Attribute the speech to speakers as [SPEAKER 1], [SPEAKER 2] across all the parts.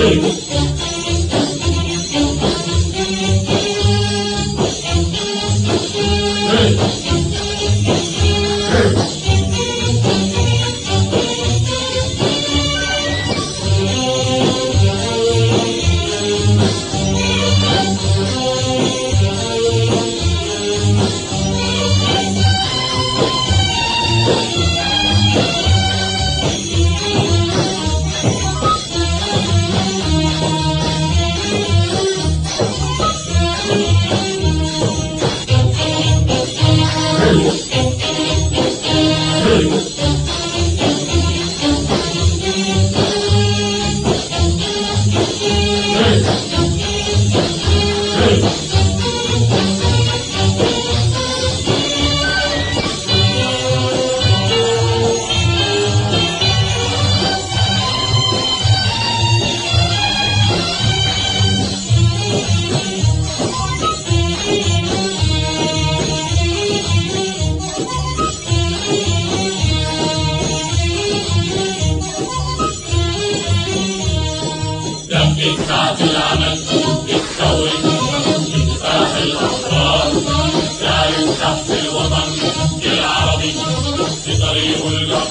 [SPEAKER 1] دقة ساعة العمل بتكون انتفاح الأفكار سالم تحت الوطن العربي في طريق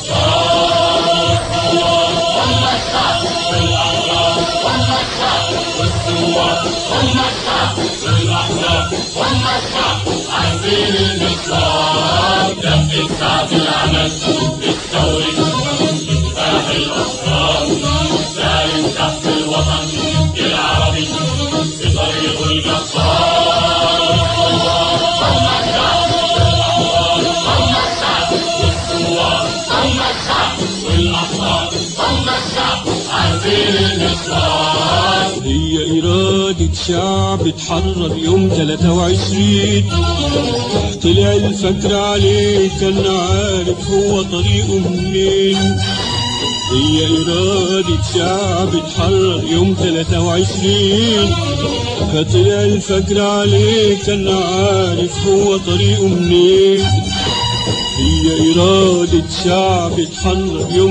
[SPEAKER 1] الجبار هم الشعب بالأحرار هم الشعب والثوار هم الشعب بالأحرار هم الشعب عارفين المسار دقة ساعة العمل بتكون انتفاح الأفكار سالم تحت الوطن العربي في طريق الجبار هم الشعب بالأحرار هم الشعب والثوار هم الشعب والأحرار هم الشعب عارفين المسار
[SPEAKER 2] هي إرادة شعب اتحرر يوم 23 طلع الفجر عليه كان عارف هو طريقه منين هي إرادة شعب اتحرر يوم 23 فطلع الفجر عليه كان عارف هو طريقه منين هي إرادة شعب اتحرر يوم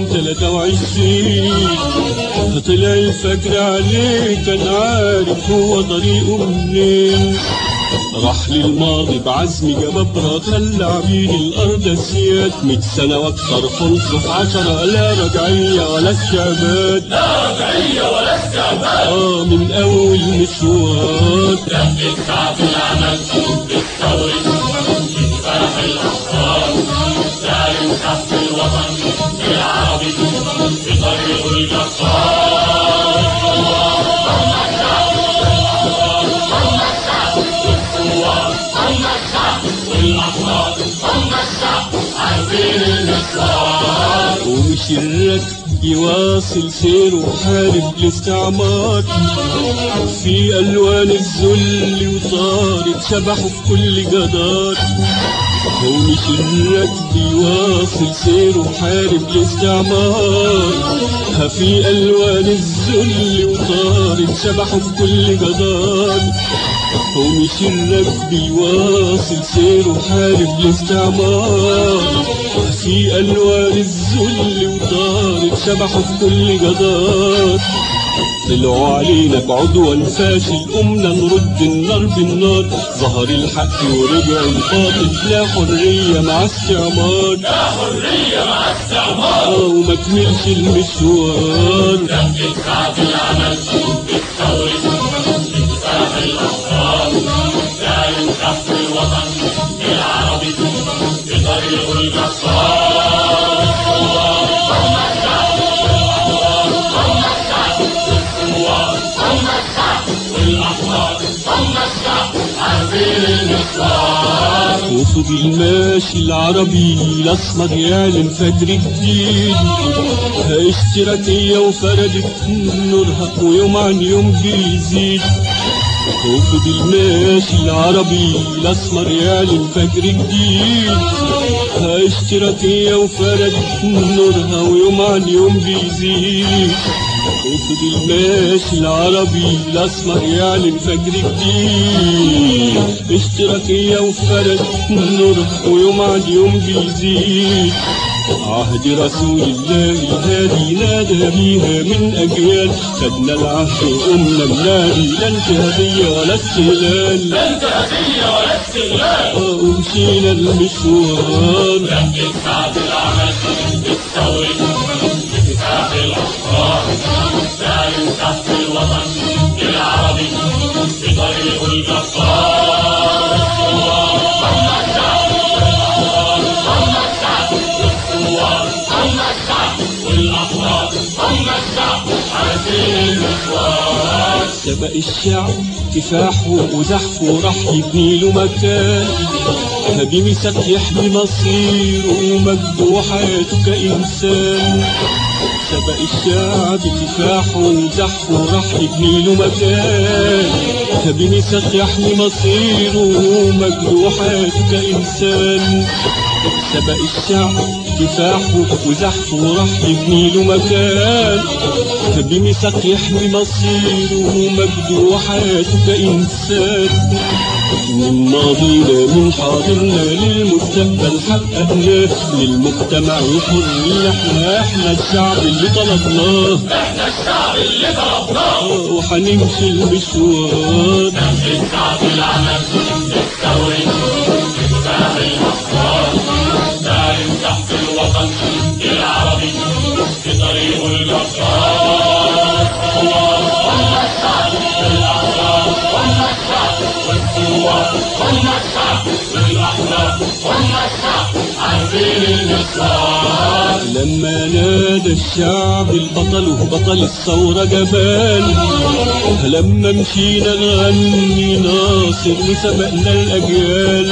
[SPEAKER 2] 23 فطلع الفجر عليه كان عارف هو طريقه منين راح للماضي بعزم جبابرة خلى عبيد الأرض أسياد ميت سنة وأكثر خلصوا في عشرة لا رجعية ولا استعباد
[SPEAKER 1] لا رجعية ولا استعباد
[SPEAKER 2] آه من أول مشوار
[SPEAKER 1] دقة ساعة العمل بتكون انتفاح الأفكار سالم تحت الوطن العربي في طريق الجبار هم الشعب بالأحرار هم الشعب والثوار هم الشعب والأحرار هم الشعب عارفين المسار
[SPEAKER 2] ومش الركب يواصل سيره وحارب الاستعمار في ألوان الذل وطارت شبحه في كل جدار ومش الركب يواصل سيره وحارب الاستعمار في ألوان الذل وطارت شبحه في كل جدار ومش الركب يواصل سيره وحارب الاستعمار في ألوان الذل وطارت شبحه في كل جدار طلعوا علينا بعدوان فاشل قمنا نرد النار بالنار ظهر الحق ورجع الباطل لا حرية مع استعمار
[SPEAKER 1] لا حرية مع استعمار
[SPEAKER 2] آه وما كملش المشوار
[SPEAKER 1] دقة ساعة العمل بتكون انتفاح الأفكار سالم تحت الوطن العربي في طريق الجبار هم الشعب بالأحرار هم الشعب والثوار هم الشعب والأحرار هم الشعب عارفين المسار
[SPEAKER 2] وفضل ماشي العربي الأسمر يعلن فجر جديد اشتراكية وفردت نورها ويوم عن يوم بيزيد وفضل ماشي العربي الأسمر يعلن فجر جديد اشتراكية وفردت نورها ويوم عن يوم بيزيد وفضل ماشي العربي الأسمر يعلن فجر جديد اشتراكية وفردت نورها ويوم عن يوم بيزيد عهد رسول الله الهادي نادى بيها من أجيال خدنا العهد وقمنا بنادي لا انت هدية ولا استهلال
[SPEAKER 1] لا انت هدية ولا استغلال
[SPEAKER 2] آه، ومشينا المشوار
[SPEAKER 1] لمة ساعة العمل الثوري بكفاح الأفكار سالم تحت الوطن العربي بطريق الجبار هم الشعب هم الشعب والثوار هم الشعب والأحرار هم الشعب عارفين المشوار
[SPEAKER 2] سبق الشعب كفاحه وزحفه راح يبني له مكان بميثاق يحمي مصيره ومجده وحياته كإنسان سبق الشعب كفاحه وزحفه راح يبني له مكان بميثاق يحمي مصيره ومجده وحياته كإنسان سبق الشعب كفاحه وزحفه راح يبني له مكان بميثاق يحمي مصيره ومجده وحياته كإنسان من ماضينا من حاضرنا للمستقبل حققناه للمجتمع الحر احنا احنا الشعب اللي طلبناه
[SPEAKER 1] احنا الشعب اللي طلبناه
[SPEAKER 2] وحنمشي المشوار
[SPEAKER 1] نفذ ساعة العمل الثوري بكفاح الأفكار سالم تحت الوطن العربي بطريق الجبار هم الشعب والأحرار هم الشعب والثوار هم الشعب والأحرار هم الشعب عارفين المشوار
[SPEAKER 2] لما نادى الشعب البطل وبطل الثورة جبال لما مشينا نغني ناصر وسبقنا الأجيال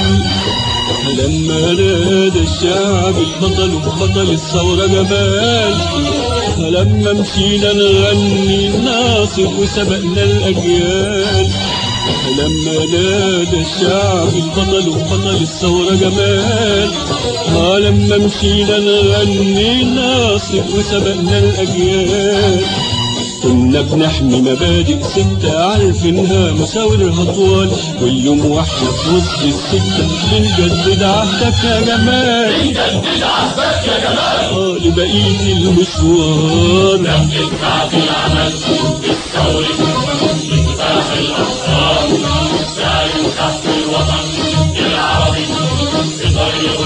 [SPEAKER 2] لما نادى الشعب البطل وبطل الثورة جمال لما مشينا نغني ناصر وسبقنا الأجيال لما نادى الشعب البطل وبطل الثورة جمال آه لما مشينا نغني ناصر وسبقنا الأجيال كنا بنحمي مبادئ ستة عارفينها مساورها طوال واليوم واحنا في وسط الستة بنجدد عهدك يا جمال
[SPEAKER 1] نجدد عهدك يا جمال
[SPEAKER 2] آه لبقية المشوار
[SPEAKER 1] نفذ ساعة العمل الثوري بكفاح الأفكار سالم تحت الوطن العربي بطريق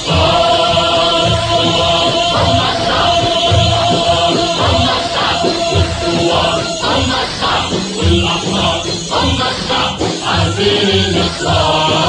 [SPEAKER 1] الجبار هم الشعب والأحرار هم الشعب والثوار هم الشعب والأحرار هم الشعب عارفين المشوار